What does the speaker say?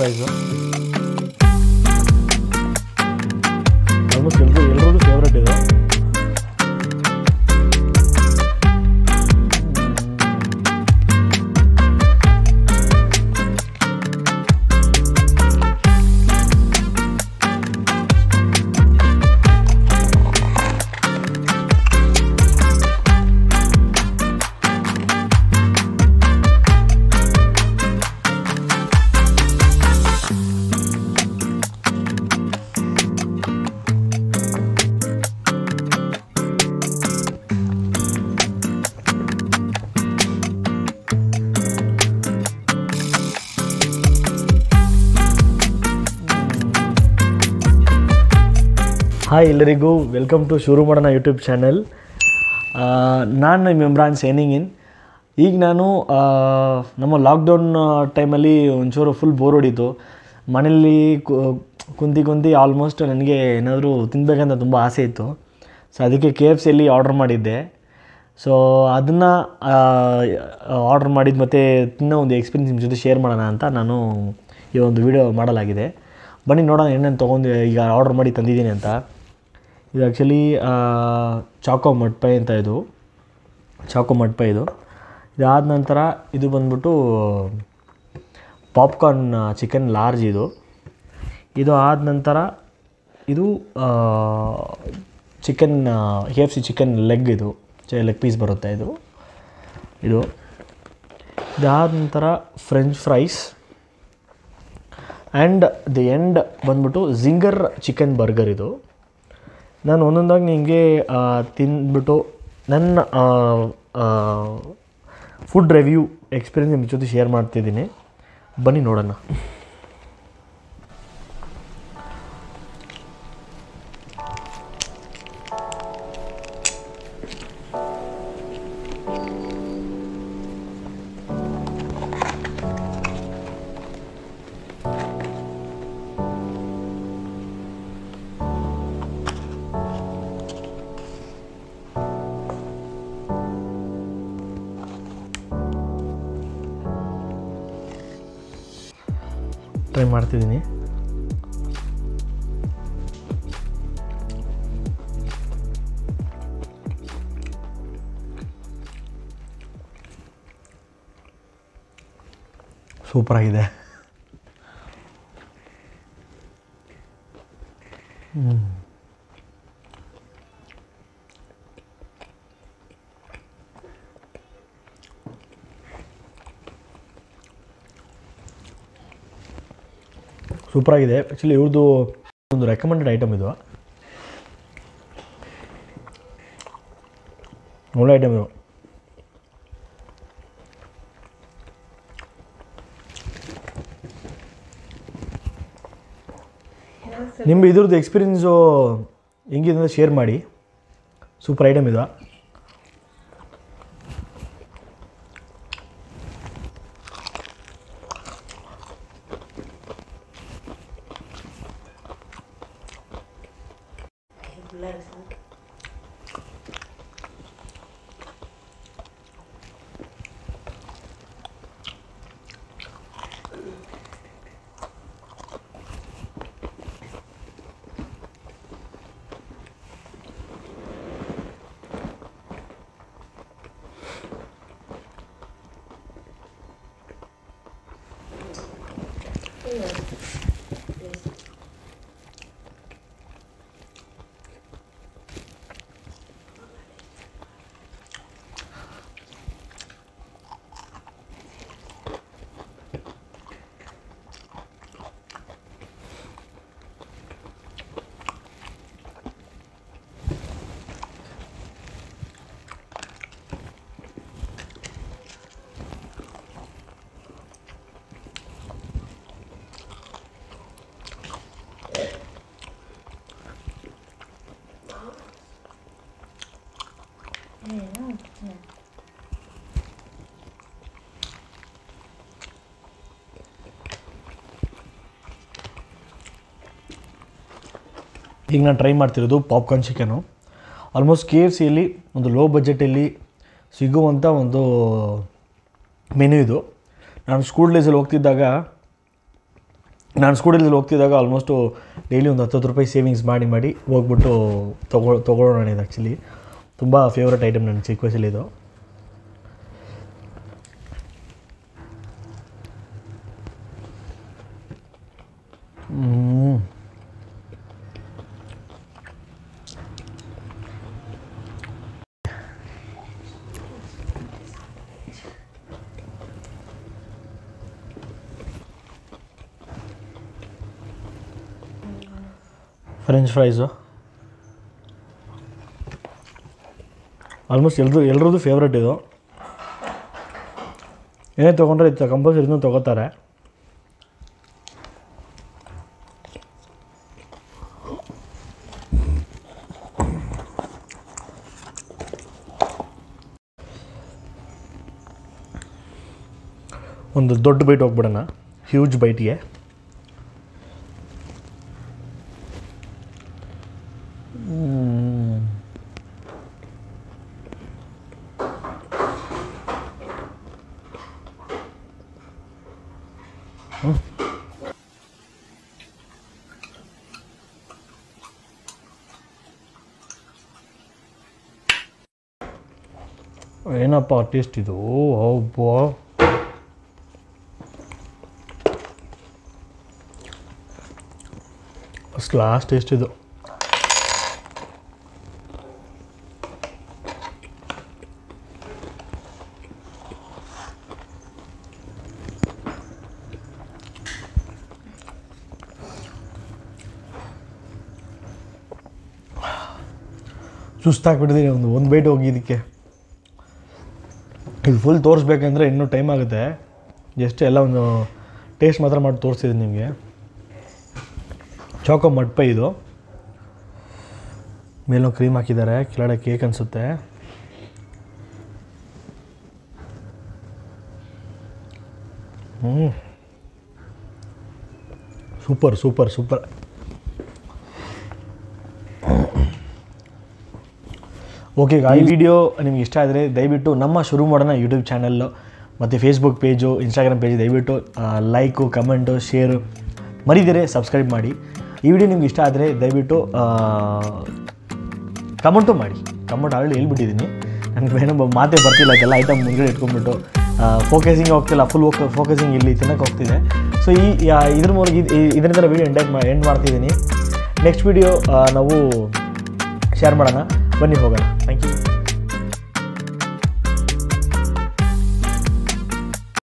Fries almost ಎಲ್ರಿಗೂ ಎಲ್ರಿಗೂ favourite ಇದು ಹಾಯ್ ಎಲ್ಲರಿಗೂ ವೆಲ್ಕಮ್ ಟು ಶುರು ಮಾಡೋಣ ಯೂಟ್ಯೂಬ್ ಚಾನೆಲ್ ನಾನು ನಿಮ್ಮ ಇಮ್ರಾನ್ ಸೇನಿಂಗ್ ಇನ್ ಈಗ ನಾನು ಆ, ನಮ್ಮ ಲಾಕ್ಡೌನ್ ಟೈಮಲ್ಲಿ ಒಂಚೂರು ಫುಲ್ ಬೋರ್ ಹೊಡೀತು ಮನೇಲಿ ಕು- ಕುಂತಿ ಕುಂತಿ ಆಲ್ಮೋಸ್ಟ್ ನನಗೆ ಏನಾದರೂ ತಿನ್ನಬೇಕಂತ ತುಂಬ ಆಸೆ ಇತ್ತು ಸೊ ಅದಕ್ಕೆ ಕೆ ಎಫ್ ಸಿಯಲ್ಲಿ ಆರ್ಡ್ರ್ ಮಾಡಿದ್ದೆ ಸೊ ಅದನ್ನು ಆರ್ಡ್ರ್ ಮಾಡಿದ್ದು ಮತ್ತು ತಿನ್ನೋ ಒಂದು ಎಕ್ಸ್ಪೀರಿಯನ್ಸ್ ನಿಮ್ಮ ಜೊತೆ ಶೇರ್ ಮಾಡೋಣ ಅಂತ ನಾನು ಈ ಒಂದು ವಿಡಿಯೋ ಮಾಡಲಾಗಿದೆ ಬನ್ನಿ ನೋಡೋಣ ಏನೇನು ತೊಗೊಂಡು ಈಗ ಆರ್ಡ್ರ್ ಮಾಡಿ ತಂದಿದ್ದೀನಿ ಅಂತ ಇದು ಆ್ಯಕ್ಚುಲಿ ಚಾಕೋ ಮಟ್ಪೈ ಅಂತ ಇದು ಚಾಕೋ ಮಟ್ಪೈ ಇದು ಇದಾದ ನಂತರ ಇದು ಬಂದ್ಬಿಟ್ಟು ಪಾಪ್ಕಾರ್ನ್ ಚಿಕನ್ ಲಾರ್ಜ್ ಇದು ಇದು ಆದ ನಂತರ ಇದು chicken K F C chicken leg ಇದು ಲೆಗ್ ಪೀಸ್ ಬರುತ್ತೆ ಇದು ಇದು ಇದಾದ ನಂತರ French fries and the end ಬಂದ್ಬಿಟ್ಟು ಜಿಂಗರ್ ಚಿಕನ್ ಬರ್ಗರ್ ಇದು ನಾನು ಒಂದೊಂದಾಗಿ ನಿಮಗೆ ತಿಂದ್ಬಿಟ್ಟು ನನ್ನ ಫುಡ್ ರಿವ್ಯೂ ಎಕ್ಸ್ಪೀರಿಯನ್ಸ್ ನಿಮ್ಮ ಜೊತೆ ಶೇರ್ ಮಾಡ್ತಿದ್ದೀನಿ ಬನ್ನಿ ನೋಡೋಣ ಟ್ರೈ ಮಾಡ್ತಿದ್ದೀನಿ ಸೂಪರಾಗಿದೆ ಸೂಪರಾಗಿದೆ ಆ್ಯಕ್ಚುಲಿ ಇವ್ರದ್ದು ಒಂದು ರೆಕಮೆಂಡೆಡ್ ಐಟಮ್ ಇದು ಒಳ್ಳೆ ಐಟಮ್ ಇದು ನಿಮ್ಮ ಇದ್ರದ್ದು ಎಕ್ಸ್ಪೀರಿಯನ್ಸು ಹೆಂಗಿದೆ ಅಂತ ಶೇರ್ ಮಾಡಿ ಸೂಪರ್ ಐಟಮ್ ಇದು ಈಗ ನಾನು ಟ್ರೈ ಮಾಡ್ತಿರೋದು popcorn chicken almost K F ಸಿಯಲ್ಲಿ ಒಂದು ಲೋ ಬಜೆಟಲ್ಲಿ ಸಿಗುವಂಥ ಒಂದು ಮೆನು ಇದು ನಾನು ಸ್ಕೂಲ್ ಡೇಸಲ್ಲಿ ಹೋಗ್ತಿದ್ದಾಗ ನಾನು ಸ್ಕೂಟಲ್ಲಿ ಹೋಗ್ತಿದ್ದಾಗ ಆಲ್ಮೋಸ್ಟು ಡೈಲಿ ಒಂದು ಹತ್ತು ರೂಪಾಯಿ ಸೇವಿಂಗ್ಸ್ ಮಾಡಿ ಮಾಡಿ ಹೋಗ್ಬಿಟ್ಟು ತೊಗೊ ತೊಗೊಳ್ಳೋಣ ಇದು ಆ್ಯಕ್ಚುಲಿ ತುಂಬ ಫೇವ್ರೆಟ್ ಐಟಮ್ ನನ್ನ ಚಿಕ್ಕ ವಯಸ್ಸಲ್ಲಿ ಇದು ಹ್ಮ್. ಫ್ರೆಂಚ್ ಫ್ರೈಸು ಆಲ್ಮೋಸ್ಟ್ ಎಲ್ರು ಎಲ್ರದ್ದು ಫೇವ್ರೆಟ್ ಇದು ಏನೇ ತೊಗೊಂಡ್ರೆ ಇದು ಕಂಪಲ್ಸರಿ ಇದನ್ನು ತೊಗೋತಾರೆ ಒಂದು ದೊಡ್ಡ ಬೈಟ್ ಹೋಗ್ಬಿಡೋಣ ಹ್ಯೂಜ್ ಬೈಟ್ಗೆ ಏನಪ್ಪ ಟೇಸ್ಟ್ ಇದು ಒಬ್ಬ ಫಸ್ಟ್ ಲಾಸ್ಟ್ ಟೇಸ್ಟ್ ಇದು ಸುಸ್ತಾಗ್ಬಿಟ್ಟಿದ್ದೀನಿ ಒಂದು ಒಂದು ಬೈಟ್ ಹೋಗಿ ಇದಕ್ಕೆ ಇದು ಫುಲ್ ತೋರಿಸ್ಬೇಕಂದ್ರೆ ಇನ್ನೂ ಟೈಮ್ ಆಗುತ್ತೆ ಜಸ್ಟ್ ಎಲ್ಲ ಒಂದು ಟೇಸ್ಟ್ ಮಾತ್ರ ಮಾಡಿ ತೋರಿಸಿದ್ದೀನಿ ನಿಮಗೆ ಚಾಕೋ ಮಡ್ಪೈ ಇದು ಮೇಲೂ ಕ್ರೀಮ್ ಹಾಕಿದ್ದಾರೆ ಕೆಳಗಡೆ ಕೇಕ್ ಅನಿಸುತ್ತೆ ಹ್ಞೂ ಸೂಪರ್ ಸೂಪರ್ ಸೂಪರ್ ಓಕೆ ಈ ವಿಡಿಯೋ ನಿಮ್ಗೆ ಇಷ್ಟ ಆದರೆ ದಯವಿಟ್ಟು ನಮ್ಮ ಶುರು ಮಾಡೋಣ ಯೂಟ್ಯೂಬ್ ಚಾನಲ್ಲು ಮತ್ತು ಫೇಸ್ಬುಕ್ ಪೇಜು ಇನ್ಸ್ಟಾಗ್ರಾಮ್ ಪೇಜ್ ದಯವಿಟ್ಟು ಲೈಕು ಕಮೆಂಟು ಶೇರು ಮರಿದಿರೆ ಸಬ್ಸ್ಕ್ರೈಬ್ ಮಾಡಿ ಈ ವಿಡಿಯೋ ನಿಮ್ಗೆ ಇಷ್ಟ ಆದರೆ ದಯವಿಟ್ಟು ಕಮೆಂಟು ಮಾಡಿ ಕಮೆಂಟ್ ಆಲ್ರೆಡಿ ಹೇಳ್ಬಿಟ್ಟಿದ್ದೀನಿ ನನಗೆ ಏನೋ ಮಾತೇ ಬರ್ತಿಲ್ಲ ಅದೆಲ್ಲ ಐಟಮ್ ಮುಂದ್ಗಡೆ ಇಟ್ಕೊಂಡ್ಬಿಟ್ಟು ಫೋಕಸಿಂಗ್ ಹೋಗ್ತಿಲ್ಲ ಫುಲ್ ಫೋಕಸಿಂಗ್ ಇಲ್ಲಿ ತಿನ್ನಕ್ಕೆ ಹೋಗ್ತಿದೆ ಸೊ ಈ ಯಾ- ಇದ್ರ ಮೂಲಕ ಇದ್- ಇ- ಇದರಿಂದ ವಿಡಿಯೋ ಎಂಡ್ ಮಾ ಎಂಡ್ ಮಾಡ್ತಿದ್ದೀನಿ ನೆಕ್ಸ್ಟ್ ವಿಡಿಯೋ ನಾವು ಶೇರ್ ಮಾಡೋಣ ಬನ್ನಿ ಹೋಗೋಣ ಥ್ಯಾಂಕ್ ಯು